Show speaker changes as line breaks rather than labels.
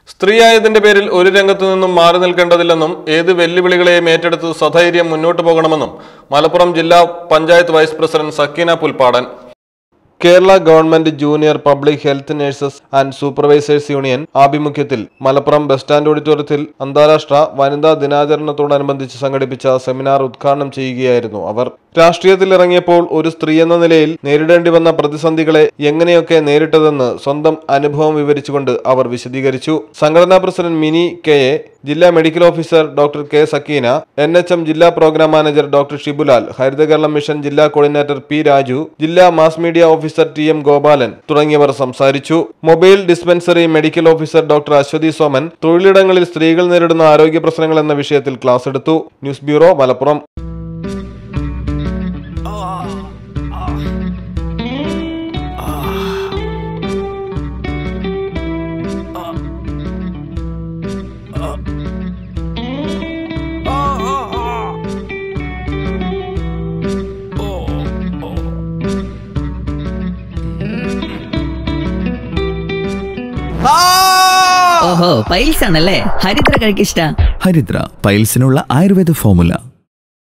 സ്ത്രീയായതിന്റെ പേരിൽ ഒരു രംഗത്തു നിന്നും മാറി നിൽക്കേണ്ടതില്ലെന്നും ഏത് വെല്ലുവിളികളെയും ഏറ്റെടുത്ത് സധൈര്യം മുന്നോട്ടു പോകണമെന്നും മലപ്പുറം ജില്ലാ panchayat vice president Sakeena Pulppadan Kerala government junior public health nurses and supervisors union ആഭിമുഖ്യത്തിൽ മലപ്പുറം ബസ് സ്റ്റാൻഡ് ഓഡിറ്റോറിയത്തിൽ അന്താരാഷ്ട്ര വനിതാ ദിനാചരണത്തോടനുബന്ധിച്ച് സംഘടിപ്പിച്ച സെമിനാർ ഉദ്ഘാടനം ചെയ്യുകയായിരുന്നു അവർ രാഷ്ട്രീയത്തിൽ ഇറങ്ങിയപ്പോൾ ഒരു സ്ത്രീ എന്ന നിലയിൽ നേരിടേണ്ടി വന്ന പ്രതിസന്ധികളെ എങ്ങനെയൊക്കെ നേരിട്ടതെന്ന് സ്വന്തം അനുഭവം വിവരിച്ചുകൊണ്ട് അവർ വിശദീകരിച്ചു സംഘടനാ പ്രസിഡന്റ് മിനി കെ എ ജില്ലാ medical officer doctor K Sakeena N H M ജില്ലാ programme manager doctor Shibulal Haritha Keralam mission ജില്ലാ കോർഡിനേറ്റർ പി രാജു ജില്ലാ mass media officer T M Gopalan തുടങ്ങിയവർ സംസാരിച്ചു mobile dispensary medical officer doctor Aswathy Soman തൊഴിലിടങ്ങളിൽ സ്ത്രീകൾ നേരിടുന്ന ആരോഗ്യ പ്രശ്നങ്ങൾ എന്ന വിഷയത്തിൽ ക്ലാസ് എടുത്തു ന്യൂസ് ബ്യൂറോ മലപ്പുറം
ഓഹോ പൈൽസ് ആണല്ലേ ഹരിദ്ര കഴിക്കിഷ്ട
ഹരിദ്ര പൈൽസിനുള്ള ആയുർവേദ ഫോമുല